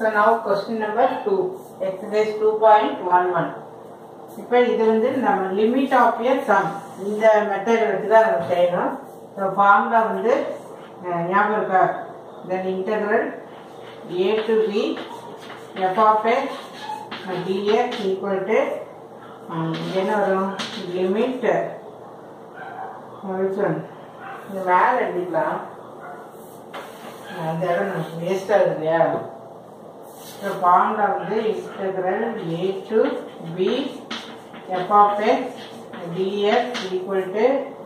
So now question number 2, exercise 2.11. இப்போ இது வந்து நம்ம லிமிட் ஆஃப் இயர் சம் இந்த மெத்தட் வச்சு தான் நம்ம செய்யணும் ஸோ ஃபார்முலா வந்து அஹ், ஞாபகம் இருக்கா then integral A to B F of X dx equal to என்ன வரும் லிமிட் இந்த மேலே எழுதிக்கலாம் அந்த இடம் நமக்கு வேஸ்ட் ஆகுது இல்லையா ஸோ ஃபார்முலா வந்து integral A to B F of X dx equal to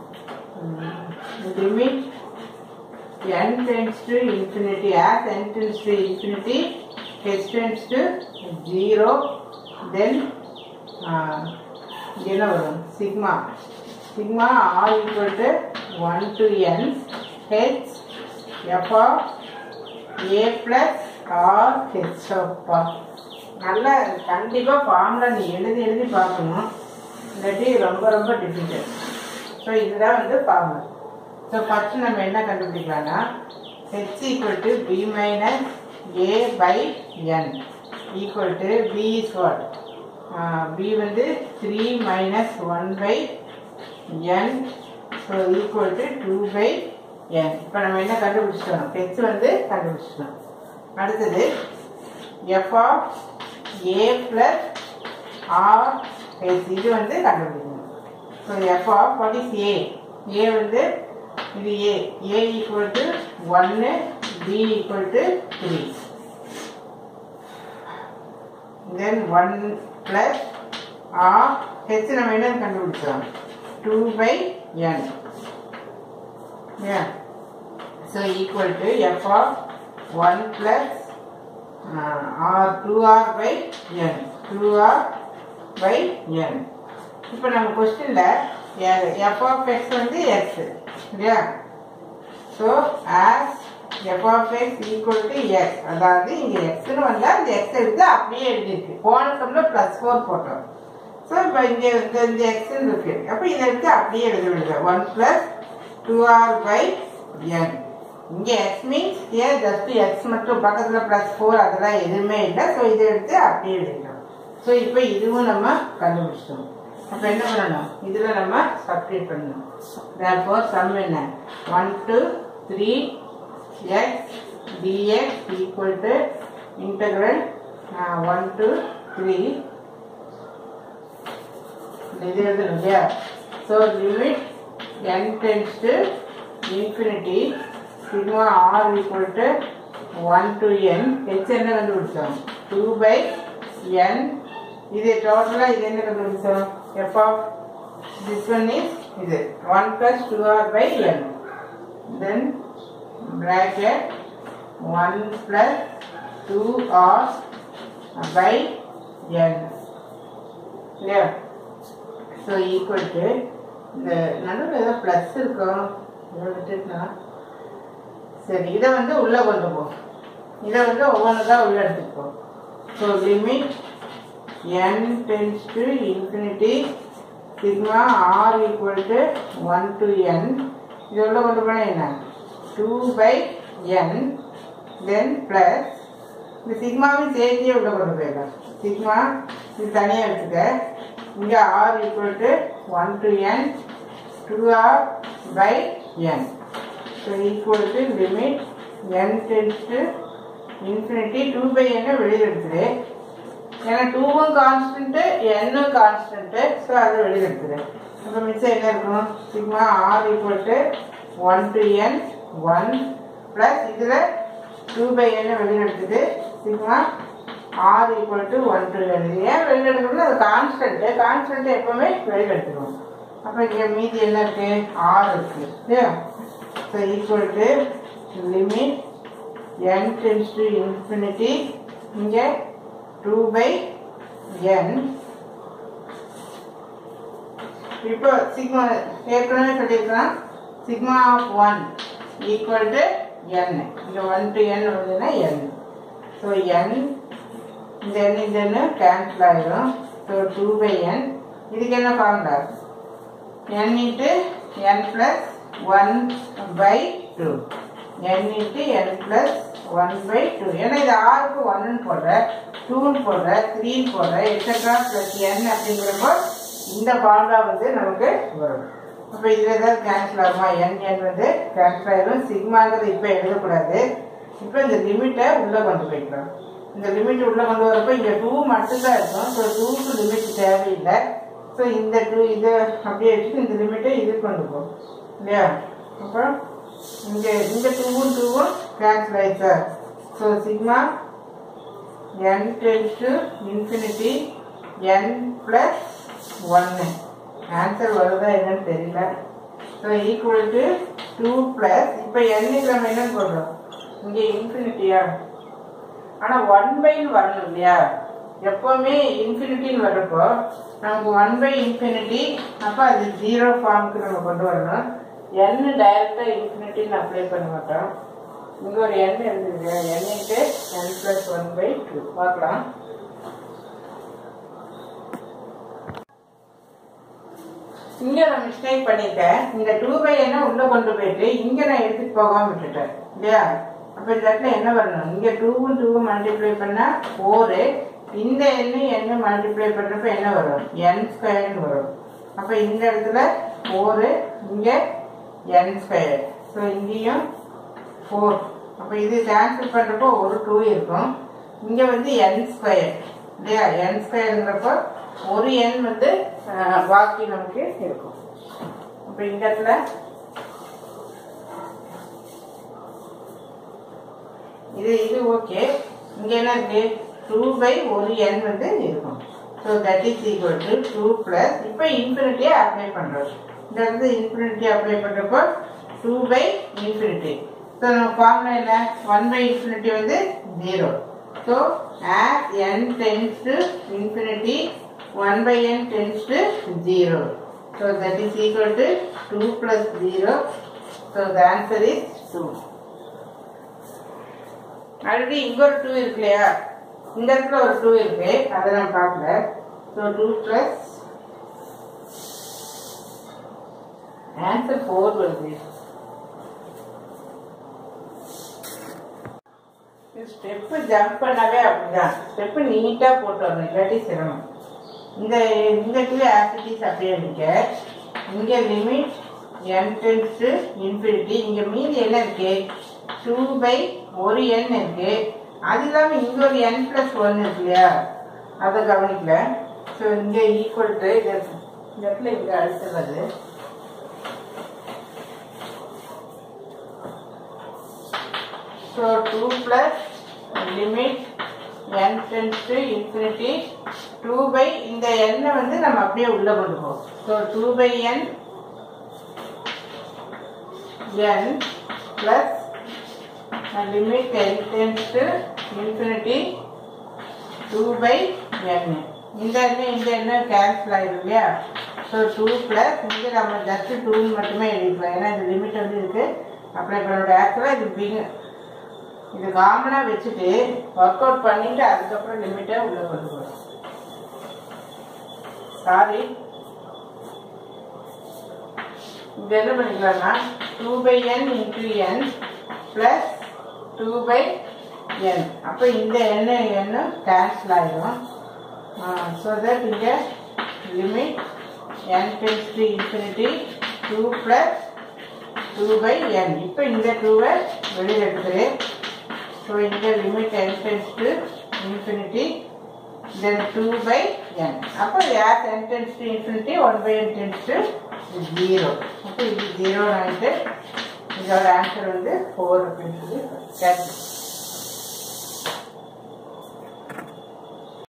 limit n tends to infinity as n tends to infinity h tends to 0 then uh, என்ன வரும் sigma sigma R equal to one to N H F of A plus R H அப்பா நல்ல கண்டிப்பாக formula நீ எழுதி எழுதி பார்க்கணும் இல்லாட்டி ரொம்ப ரொம்ப டிஃபிகல்ட் ஸோ இதுதான் வந்து ஃபார்முலா ஸோ ஃபஸ்ட்டு நம்ம என்ன கண்டுபிடிக்கலாம்னா H equal to B minus A by N equal to B is what B வந்து three minus one by N so equal to two by என் இப்போ நம்ம என்ன கண்டுபிடிச்சிட்டோம் ஹெச் வந்து கண்டுபிடிச்சிட்டோம் அடுத்தது F of A plus R H இது வந்து கண்டுபிடிக்கணும் so F of what is A A வந்து இது ஏ ஏ ஈக்குவல் டு ஒன்று B equal to three then one plus R H நம்ம என்ன கண்டுபிடிச்சோம் two by N so equal to F of one plus R two R by N two R by என் இப்போ நம்ம கொஸ்டினில் F of X வந்து X இல்லையா so as F of X equal to X அதாவது இங்கே எக்ஸ்னு வந்தால் இந்த எக்ஸ் எடுத்து அப்படியே எழுதிருக்கு போன சம்மில் ப்ளஸ் ஃபோர் போட்டோம் ஸோ இப்போ இங்கே இந்த இந்த எக்ஸ்ன்னு இருக்கு அப்போ இதை எடுத்து அப்படியே எழுத வேண்டியது one plus two R by N இங்கே எக்ஸ் மீன்ஸ் ஏன் ஜஸ்ட் எக்ஸ் மட்டும் பக்கத்தில் ப்ளஸ் ஃபோர் அதெல்லாம் எதுவுமே இல்லை ஸோ இதை எடுத்து அப்படியே எழுதிக்கலாம் ஸோ இப்போ இதுவும் நம்ம கண்டுபிடிச்சிட்டோம் அப்போ என்ன பண்ணணும் இதில் நம்ம சப்ஸ்டியூட் பண்ணணும் therefore sum என்ன one to three X dx equal to integral one to three இது எழுதணும் இல்லையா so limit N tends to infinity sigma R equal to one to N H என்ன கண்டுபிடிச்சோம் டூ பை என் இது டோட்டலாக இது என்ன கண்டுபிடிச்சோம் F of this one is இது 1 plus 2r by n then bracket 1 plus 2r by n yeah so equal to இந்த நடுவில் ஏதோ ப்ளஸ் இருக்கும் இதை விட்டுட்டா சரி இதை வந்து உள்ளே கொண்டு போ இதை வந்து ஒவ்வொன்று தான் உள்ளே எடுத்துப்போம் so limit n tends to infinity sigma R equal to one to N இது உள்ள கொண்டு போனால் என்ன two by N then plus இந்த சிக்மாவும் சேர்த்தியே உள்ள கொண்டு போயிடலாம் சிக்மா இது தனியாக வச்சுக்க இங்கே R equal to one to N two R by N so equal to limit N tends to infinity two by என்ன வெளியில் எடுத்துரு ஏன்னா டூவும் கான்ஸ்டன்ட்டு என்னும் கான்ஸ்டன்ட்டு ஸோ அதை வெளியில் எடுத்துரு அப்போ மிச்சம் என்ன இருக்கும் sigma R equal to one to N one plus இதில் டூ பை என்ன வெளியில் எடுத்துட்டு sigma R equal to one to N ஏன் வெளியில் எடுக்கணும்னா அது கான்ஸ்டன்ட்டு கான்ஸ்டன்ட்டு எப்போவுமே வெளியில் எடுத்துருவோம் அப்போ இங்கே மீதி என்ன இருக்கு ஆர் இருக்கு இல்லையா so equal to limit N tends to infinity இங்கே 2 by n இப்போ சிக்மா ஏற்கனவே சொல்லியிருக்கலாம் sigma of one equal to N இங்கே ஒன் டு என் வருதுன்னா என் ஸோ என் இந்த எண் இந்த எண்ணு கேன்சல் ஆகிடும் ஸோ டூ பை என் இதுக்கு என்ன formula N into N plus one by two n into n plus one by two ஏன்னா இது ஆறுக்கு ஒன்னு போடுற டூன்னு போடுற த்ரீன்னு போடுற எக்ஸட்ரா ப்ளஸ் என் அப்படிங்கிறப்போ இந்த ஃபார்முலா வந்து நமக்கு வரும் அப்போ இதில் ஏதாவது கேன்சல் ஆகுமா என் என் வந்து கேன்சல் ஆயிடும் சிக்மாங்கிறது இப்போ எழுதக்கூடாது இப்போ இந்த லிமிட்டை உள்ளே கொண்டு போய்க்கலாம் இந்த லிமிட் உள்ளே கொண்டு வரப்போ இங்கே டூ மட்டும்தான் இருக்கும் ஸோ டூக்கு லிமிட் தேவையில்லை ஸோ இந்த டூ இதை அப்படியே வச்சுட்டு இந்த லிமிட்டை இது கொண்டு போகும் இல்லையா அப்புறம் இங்கே இந்த டூவும் டூவும் கேன்சல் ஆயிடுச்சா so sigma n tends to infinity n plus 1 answer வருதா என்னன்னு தெரியல so equal to two plus இப்போ என்னுக்கு நம்ம என்ன போடுறோம் இங்கே இன்ஃபினிட்டியா ஆனால் ஒன் பைன்னு வரணும் இல்லையா எப்போவுமே இன்ஃபினிட்டின்னு வர்றப்போ நமக்கு ஒன் பை இன்ஃபினிட்டி அப்போ அது ஜீரோ ஃபார்முக்கு நம்ம கொண்டு வரணும் n டைரெக்டாக இன்ஃபினிட்டின்னு அப்ளை பண்ண மாட்டோம் இங்கே ஒரு n இருந்தது n into n plus one by two பார்க்கலாம் இங்கே நான் மிஸ்டேக் பண்ணிட்டேன் இந்த டூ பை என்ன உள்ளே கொண்டு போயிட்டு இங்கே நான் எடுத்துட்டு போகாமல் விட்டுட்டேன் இல்லையா அப்போ இந்த இடத்துல என்ன வரணும் இங்கே டூவும் டூவும் மல்டிப்ளை பண்ணால் ஃபோரு இந்த எண்ணு என்ன மல்டிப்ளை பண்ணுறப்ப என்ன வரும் என் ஸ்கொயர்னு வரும் அப்போ இந்த இடத்துல ஃபோரு இங்கே என் ஸ்கொயர் ஸோ இங்கேயும் ஃபோர் அப்போ இது கேன்சல் பண்ணுறப்போ ஒரு டூ இருக்கும் இங்கே வந்து என் ஸ்கொயர் இல்லையா என் ஸ்கொயருங்கிறப்போ ஒரு எண் வந்து அஹ், பாக்கி நமக்கு இருக்கும் அப்போ இந்த இடத்துல இது இது ஓகே இங்க என்ன இருக்கு டூ பை ஒரு என் வந்து இருக்கும் so that is equal to two plus இப்போ இன்ஃபினிட்டியை அப்ளை பண்ணுறோம் இந்த இடத்துல இன்ஃபினிட்டி அப்ளை பண்ணுறப்போ டூ பை இன்ஃபினிட்டி ஸோ நம்ம ஃபார்முலா என்ன ஒன் பை இன்ஃபினிட்டி வந்து zero so as n tends to infinity one by n tends to zero so that is equal to two plus zero so the answer is two already இங்க ஒரு two இருக்கு இல்லையா இந்த இடத்துல ஒரு two இருக்கு அதை நான் பார்க்கல so two plus answer four வருது ஸ்டெப்பு ஜம்ப் பண்ணாவே அப்படிதான் ஸ்டெப்பு நீட்டாக போட்டு வரணும் இல்லாட்டி சிரமம் இந்த இந்த டூ ஆக்டிவிட்டிஸ் அப்படியே இருக்க இங்கே limit n tends to infinity இங்கே மீதி என்ன இருக்கு டூ பை ஒரு n இருக்கு அது இல்லாமல் இங்கே ஒரு n ப்ளஸ் ஒன் இருக்கு இல்லையா அதை கவனிக்கல ஸோ இங்கே ஈக்குவல் டு இந்த இடத்துல இங்கே அடுத்துള്ളത് so two plus limit n tends to infinity two by இந்த எண்ணை வந்து நம்ம அப்படியே உள்ளே கொண்டு போவோம் so two by n n plus a limit n tends to infinity 2 by n இந்த எண்ணெய் இந்த எண்ணெய் கேன்சல் ஆயிடும் இல்லையா ஸோ டூ ப்ளஸ் இங்கே நம்ம ஜஸ்ட் டூன்னு மட்டுமே எழுதிக்கலாம் ஏன்னா இந்த லிமிட் வந்து இருக்கு அப்ளை பண்ணோட ஆக்சுவலாக இது பிங் இது காமனாக வச்சுட்டு ஒர்க் அவுட் பண்ணிட்டு அதுக்கப்புறம் லிமிட்டை உள்ளே கொண்டு போகிறோம் சாரி இது என்ன பண்ணிக்கலாம்னா two by n into n plus two by n அப்போ இந்த எண்ணு எண்ணு கேன்சல் ஆயிடும் ஸோ தட் இங்கே limit N tends to infinity two plus two by என் இப்போ இந்த டூவை வெளியில் எடுத்துக்கிறேன் ஸோ இங்கே limit N tends to infinity then 2 by n. அப்போ as n tends to infinity 1 by n tends to 0. அப்போ இது 0 ஆகிட்டு இதோட ஆன்சர் வந்து 4 அப்படின்னு சொல்லி கேட்கும்